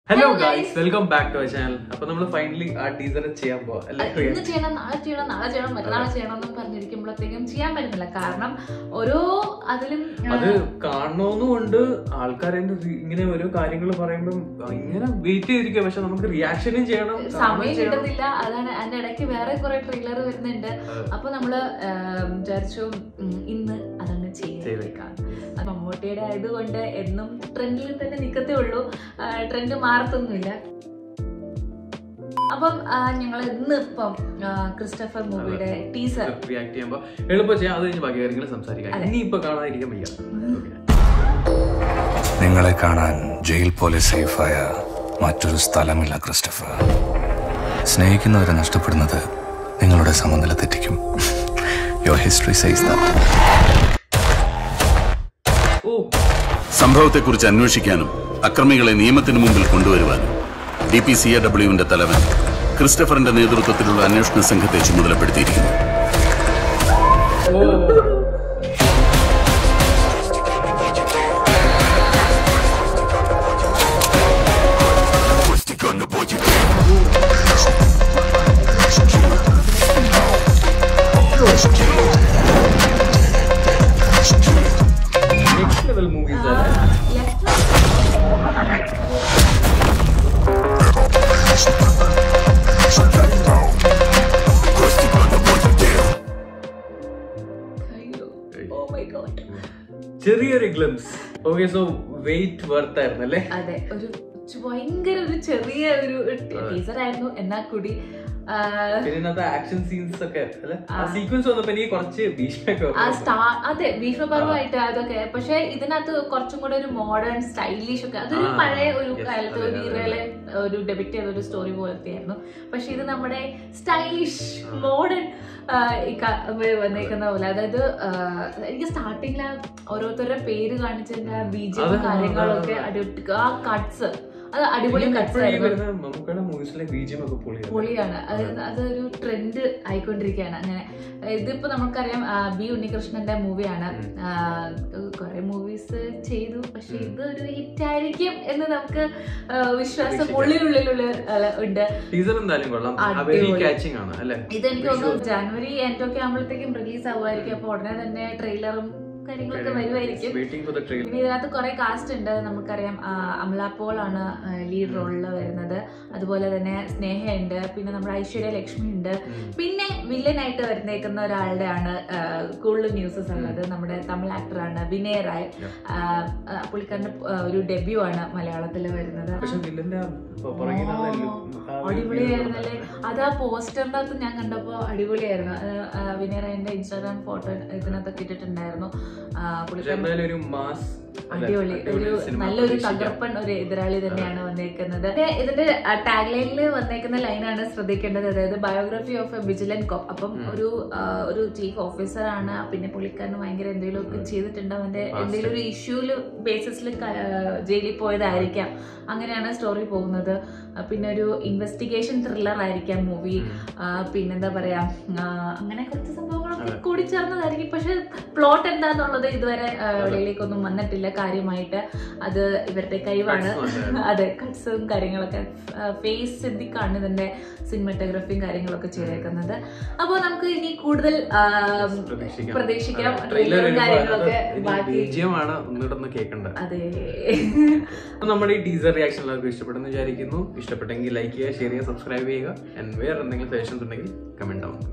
Hello Hello, guys guys. Welcome back to channel അപ്പൊ നമ്മൾ finally ആ ടീസർ ചെയ്യാൻ പോവാ അല്ലെ ഇന്ന് ചെയ്യണം നാളെ ചെയ്യണം നാളെ ചെയ്യണം മറ്റന്നാളെ ചെയ്യണം എന്ന് പറഞ്ഞിരിക്കുമ്പോഴത്തേക്കും ചെയ്യാൻ പറ്റുന്നില്ല കാരണം ഓരോ അതിലും ആ, അത് കാണണമെന്നുകൊണ്ട് ആൾക്കാരെ ഇങ്ങനെ ഓരോ കാര്യങ്ങൾ പറയുമ്പോൾ ഇങ്ങനെ വെയിറ്റ് ചെയ്തിരിക്കുക പക്ഷെ നമുക്ക് റിയാക്ഷനും ചെയ്യണം സമയം കാണുകയും ചെയ്യണം. കിട്ടുന്നില്ല അതാണ് അതിന്റെ ഇടയ്ക്ക് വേറെ കുറെ ട്രെയിലർ വരുന്നുണ്ട് അതെ. അപ്പൊ നമ്മള് ആം, വിചാരിച്ചു ഉം, ഇന്ന് അതങ്ങ് ചെയ്തേക്കാം ചെയ്തേക്കാം. അത് മമ്മൂട്ടിയുടെ ആയതുകൊണ്ട് എന്നും ട്രെൻഡിൽ തന്നെ നിക്കത്തേ ഉള്ളൂ ട്രെൻഡ് മാറത്തൊന്നുമില്ല അപ്പം ഞങ്ങൾ ഇന്ന് ഇപ്പം ആ, ക്രിസ്റ്റഫർ മൂവിയുടെ ടീസർ റിയാക്ട് ചെയ്യുമ്പോ എളുപ്പം ചെയ്യാം അത് കഴിഞ്ഞ് ബാക്കി കാര്യങ്ങൾ സംസാരിക്കാം അതെ. ഇനി ഇപ്പൊ കാണാതിരിക്കാൻ വയ്യ Okay. നിങ്ങളെ കാണാൻ ജയിൽ പോലെ സേഫായ മറ്റൊരു സ്ഥലമില്ല ക്രിസ്റ്റഫർ സ്നേഹിക്കുന്നവരെ നഷ്ടപ്പെടുന്നത് നിങ്ങളുടെ സമനില തെറ്റിക്കും യുവർ ഹിസ്റ്ററി സൈസ് ദാറ്റ് ഓ സംഭവത്തെക്കുറിച്ച് അന്വേഷിക്കാനും അക്രമികളെ നിയമത്തിന് മുമ്പിൽ കൊണ്ടുവരുവാനും ഡി പി സി എ ഡബ്ല്യുവിന്റെ തലവൻ ക്രിസ്റ്റഫറിന്റെ നേതൃത്വത്തിലുള്ള അന്വേഷണ സംഘത്തെ ചുമതലപ്പെടുത്തിയിരിക്കുന്നു ഓ നെക്സ്റ്റ് ലെവൽ മൂവീസ് അല്ലേ ഓ മൈ ഗോഡ് ചെറിയൊരു glimpse okay so wait worth ആയിരുന്നു അല്ലേ അതെ ഒരു ചു- ഭയങ്കര ഒരു ചെറിയ ഒരു ടീച്ചർ ആയിരുന്നു എന്നാ കൂടി ആ, പിന്നെ ഇതിനകത്ത് ആക്ഷൻ സീൻസ് ഒക്കെ അല്ലെ ആ ആ. സീക്വൻസ് വന്നപ്പോ എനിക്ക് കുറച്ച് ഭീഷണിയൊക്കെ ആ വന്നു. സ്റ്റാ അതെ ഭീഷ്മപർവമായിട്ട് അതൊക്കെ പക്ഷെ ഇതിനകത്ത് കുറച്ചും കൂടെ ഒരു മോഡേൺ സ്റ്റൈലിഷ് ഒക്കെ അതൊരു ആ, പഴയ ഒരു yes, കാലത്ത് അതെ, ഒരു അതെ, ഇറയിലെ ഒരു ഡെബിറ്റ് ചെയ്ത ഒരു സ്റ്റോറി പോലത്തെ ആയിരുന്നു പക്ഷെ ഇത് നമ്മുടെ സ്റ്റൈലിഷ് മോഡേൺ വന്നേക്കുന്ന പോലെ അതായത് ആ, എനിക്ക് സ്റ്റാർട്ടിങ്ങിൽ ഓരോരുത്തരുടെ പേര് കാണിച്ചതിന്റെ ബീജം അതെ, കാര്യങ്ങളൊക്കെ അതെ. അടി ആ കട്ട്സ് അത് അടിപൊളി പിന്നെ കട്ട്സ് എപ്പോഴും ഈ ആയിരുന്നു വരുന്ന മമ്മൂക്കയുടെ മൂവീസിലെ ബീജിയം ഒക്കെ പൊളിയാണ് പൊളിയാണ് അത് അതൊരു ട്രെൻഡ് ആയിക്കൊണ്ടിരിക്കുകയാണ് അങ്ങനെ ഇതിപ്പോ നമുക്കറിയാം ആ, ബി ഉണ്ണികൃഷ്ണന്റെ മൂവിയാണ് കുറെ മൂവീസ് ചെയ്തു പക്ഷെ ഇത് ഒരു ഹിറ്റ് ആയിരിക്കും എന്ന് നമുക്ക് ആ, വിശ്വാസം പ്രതീക്ഷിക്കാം. ഉള്ളിലുള്ളിലുള്ള ആ, ഉണ്ട് ടീസർ എന്തായാലും കൊള്ളാം അടിപൊളി. വെരി കാച്ചിങ് ആണ് അല്ലെ ഇത് എനിക്ക് തോന്നുന്നു ജനുവരി എൻഡൊക്കെ ആകുമ്പോഴത്തേക്കും റിലീസ് ആവുമായിരിക്കും അപ്പൊ ഉടനെ തന്നെ ട്രെയിലറും കാര്യങ്ങളൊക്കെ വരുമായിരിക്കും വെയിറ്റിംഗ് ഫോർ ദ ട്രെയിലർ പിന്നെ ഇതിനകത്ത് കുറെ കാസ്റ്റ് ഉണ്ട് നമുക്കറിയാം ആ, അമല പോൾ ആണ് ലീഡ് റോളിൽ വരുന്നത് അതുപോലെ തന്നെ സ്നേഹയുണ്ട് പിന്നെ നമ്മുടെ ഐശ്വര്യ ലക്ഷ്മി ഉണ്ട് പിന്നെ വില്ലനായിട്ട് വരുന്നേക്കുന്ന ഒരാളുടെ ആണ് കൂടുതൽ ന്യൂസസ് ഉള്ളത് നമ്മുടെ തമിഴ് ആക്ടറാണ് വിനയ് റായ് ആ, ആ, പുള്ളിക്കാരന്റെ ആ, ഒരു ഡെബ്യൂ ആണ് മലയാളത്തിൽ വരുന്നത് പക്ഷെ വില്ലന്റെ പുറകെ നല്ല look, ആ ഒരു അടിപൊളിയായിരുന്നല്ലേ അത് ആ പോസ്റ്ററിന്റെ അകത്ത് ഞാൻ കണ്ടപ്പോ അടിപൊളിയായിരുന്നു അത്, ആ, വിനയ് റായിന്റെ ഇൻസ്റ്റാഗ്രാം ഫോട്ടോ ഇതിനകത്തൊക്കെ ഇട്ടിട്ടുണ്ടായിരുന്നു ആ, പക്ഷെ പുള്ളിക്കാരൻ എന്തായാലും ഒരു മാസ് അടിപൊളി ഒരു നല്ലൊരു തകർപ്പൻ ഒരു എതിരാളി തന്നെയാണ് വന്നേക്കുന്നത് പിന്നെ ഇതിന്റെ ടാഗ് ലൈനിൽ വന്നേക്കുന്ന ലൈനാണ് ശ്രദ്ധിക്കേണ്ടത് അതായത് biography of a vigilant cop അപ്പം ഒരു ആ, ഒരു ചീഫ് ഓഫീസർ ആണ് പിന്നെ പുള്ളിക്കാരന് ഭയങ്കര എന്തെങ്കിലും ഒക്കെ ചെയ്തിട്ടുണ്ട് അവന്റെ എന്തെങ്കിലും ഒരു ഇഷ്യൂല് ബേസിസിൽ ജയിലിൽ പോയതായിരിക്കാം അങ്ങനെയാണ് സ്റ്റോറി പോകുന്നത് ആ, പിന്നെ ഒരു ഇൻവെസ്റ്റിഗേഷൻ ത്രില്ലർ ആയിരിക്കാം മൂവി പിന്നെന്താ പറയാ ആ, അങ്ങനെ കുറച്ച് സംഭവങ്ങളൊക്കെ കൂടിച്ചേർന്നതായിരിക്കും പക്ഷെ പ്ലോട്ട് എന്താന്നുള്ളത് ഇതുവരെ ആ, വെളിയിലേക്കൊന്നും വന്നിട്ടില്ല കാര്യമായിട്ട് അത് ഇവരുടെ കഴിവാണ് Cuts വന്നിട്ടുണ്ട്. അതെ കട്ട്സും കാര്യങ്ങളൊക്കെ ഫേസ് സിദ്ധിക്കാണ് ഇതിന്റെ സിനിമാറ്റോഗ്രഫിയും കാര്യങ്ങളൊക്കെ ചെയ്തേക്കുന്നത് അപ്പോൾ നമുക്ക് ഇനി കൂടുതൽ ആ, പ്രതീക്ഷിക്കാം പ്രതീക്ഷിക്കാം ട്രെയിലർ ട്രെയിലറും കാര്യങ്ങളൊക്കെ ബാക്കി ബീജിയമാണ് ഒന്നിടന്ന് കേൾക്കേണ്ടത് അതെ അപ്പൊ നമ്മുടെ ഈ ടീസർ റിയാക്ഷൻ എല്ലാവർക്കും ഇഷ്ടപ്പെടുന്നു വിചാരിക്കുന്നു ഇഷ്ടപ്പെട്ടെങ്കിൽ ലൈക്ക് ചെയ്യുക ഷെയർ ചെയ്യുക സബ്സ്ക്രൈബ് ചെയ്യുക ആൻഡ് വേറെ എന്തെങ്കിലും സജഷൻസ് ഉണ്ടെങ്കിൽ കമന്റ് ആവും